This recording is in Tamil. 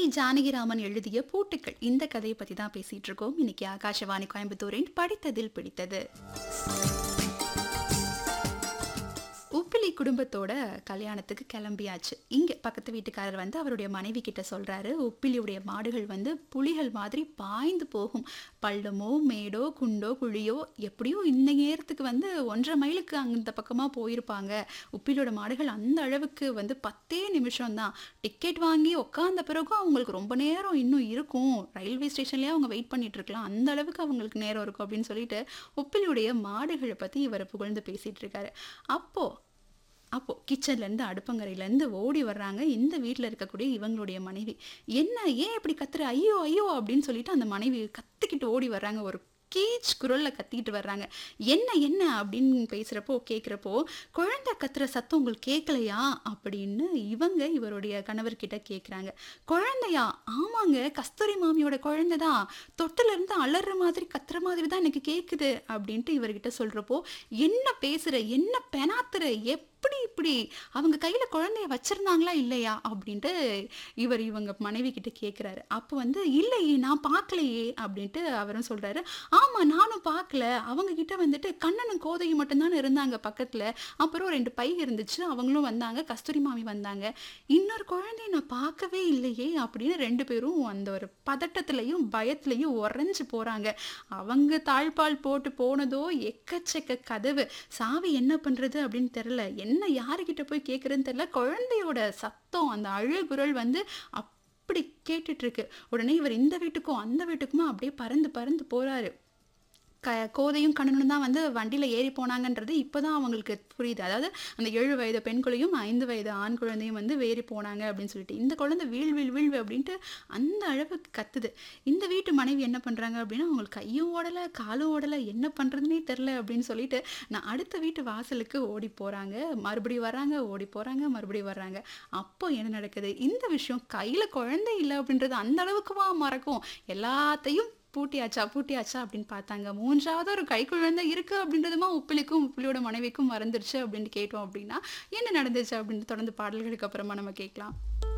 ஜானகிராமன் எழுதிய பூட்டுக்கள் இந்த கதையை பத்தி தான் பேசிட்டு இருக்கோம் இன்னைக்கு ஆகாஷவாணி கோயம்புத்தூரின் படித்ததில் பிடித்தது உப்பிலி குடும்பத்தோட கல்யாணத்துக்கு கிளம்பியாச்சு இங்கே பக்கத்து வீட்டுக்காரர் வந்து அவருடைய மனைவி கிட்ட சொல்றாரு உப்பிலியுடைய மாடுகள் வந்து புலிகள் மாதிரி பாய்ந்து போகும் பள்ளமோ மேடோ குண்டோ குழியோ எப்படியோ இந்த நேரத்துக்கு வந்து ஒன்றரை மைலுக்கு அந்த பக்கமாக போயிருப்பாங்க உப்பிலியோட மாடுகள் அந்த அளவுக்கு வந்து பத்தே நிமிஷம் தான் டிக்கெட் வாங்கி உட்காந்த பிறகும் அவங்களுக்கு ரொம்ப நேரம் இன்னும் இருக்கும் ரயில்வே ஸ்டேஷன்லேயே அவங்க வெயிட் பண்ணிட்டு இருக்கலாம் அந்த அளவுக்கு அவங்களுக்கு நேரம் இருக்கும் அப்படின்னு சொல்லிட்டு உப்பிலியுடைய மாடுகளை பற்றி இவர் புகழ்ந்து பேசிட்டு இருக்காரு அப்போ அப்போ கிச்சன்லேருந்து அடுப்பங்கரையிலேருந்து ஓடி வர்றாங்க இந்த வீட்டில் இருக்கக்கூடிய இவங்களுடைய மனைவி என்ன ஏன் இப்படி கத்துற ஐயோ ஐயோ அப்படின்னு சொல்லிட்டு அந்த மனைவி கத்திக்கிட்டு ஓடி வர்றாங்க ஒரு கீச் குரலில் கத்திக்கிட்டு வர்றாங்க என்ன என்ன அப்படின்னு பேசுகிறப்போ கேட்குறப்போ குழந்தை கத்துற சத்தம் உங்களுக்கு கேட்கலையா அப்படின்னு இவங்க இவருடைய கணவர்கிட்ட கேட்குறாங்க குழந்தையா ஆமாங்க கஸ்தூரி மாமியோட குழந்தை தான் தொட்டிலேருந்து அலற மாதிரி கத்துற மாதிரி தான் எனக்கு கேட்குது அப்படின்ட்டு இவர்கிட்ட சொல்கிறப்போ என்ன பேசுகிற என்ன பெனாத்துற எப்படி இப்படி அவங்க கையில் குழந்தைய வச்சுருந்தாங்களா இல்லையா அப்படின்ட்டு இவர் இவங்க மனைவி கிட்ட கேட்குறாரு அப்போ வந்து இல்லையே நான் பார்க்கலையே அப்படின்ட்டு அவரும் சொல்கிறாரு ஆமாம் நானும் பார்க்கல அவங்க கிட்ட வந்துட்டு கண்ணனும் கோதையும் மட்டும்தானே இருந்தாங்க பக்கத்தில் அப்புறம் ரெண்டு பை இருந்துச்சு அவங்களும் வந்தாங்க கஸ்தூரி மாமி வந்தாங்க இன்னொரு குழந்தைய நான் பார்க்கவே இல்லையே அப்படின்னு ரெண்டு பேரும் அந்த ஒரு பதட்டத்துலையும் பயத்துலையும் உறைஞ்சு போகிறாங்க அவங்க தாழ்பால் போட்டு போனதோ எக்கச்சக்க கதவு சாவி என்ன பண்ணுறது அப்படின்னு தெரில என்ன யாருக்கிட்ட போய் கேட்குறதுன்னு தெரில குழந்தையோட சத்தம் அந்த அழுகுரல் வந்து அப்படி கேட்டுட்டு இருக்கு உடனே இவர் இந்த வீட்டுக்கும் அந்த வீட்டுக்குமா அப்படியே பறந்து பறந்து போறாரு க கோதையும் கண்ணனும் தான் வந்து வண்டியில் ஏறி போனாங்கன்றது இப்போ தான் அவங்களுக்கு புரியுது அதாவது அந்த ஏழு வயது பெண் குழந்தையும் ஐந்து வயது ஆண் குழந்தையும் வந்து ஏறி போனாங்க அப்படின்னு சொல்லிட்டு இந்த குழந்தை வீழ் வீழ் வீழ்வு அப்படின்ட்டு அந்த அளவுக்கு கத்துது இந்த வீட்டு மனைவி என்ன பண்ணுறாங்க அப்படின்னா அவங்களுக்கு கையும் ஓடலை காலும் ஓடலை என்ன பண்ணுறதுனே தெரில அப்படின்னு சொல்லிட்டு நான் அடுத்த வீட்டு வாசலுக்கு ஓடி போகிறாங்க மறுபடியும் வராங்க ஓடி போகிறாங்க மறுபடியும் வர்றாங்க அப்போ என்ன நடக்குது இந்த விஷயம் கையில் குழந்தை இல்லை அப்படின்றது அந்த அளவுக்குவா மறக்கும் எல்லாத்தையும் பூட்டியாச்சா பூட்டியாச்சா அப்படின்னு பார்த்தாங்க மூன்றாவது ஒரு கை குழந்தை இருக்கு அப்படின்றதுமா உப்பிலிக்கும் உப்பிலியோட மனைவிக்கும் மறந்துருச்சு அப்படின்னு கேட்டோம் அப்படின்னா என்ன நடந்துச்சு அப்படின்னு தொடர்ந்து பாடல்களுக்கு அப்புறமா நம்ம கேட்கலாம்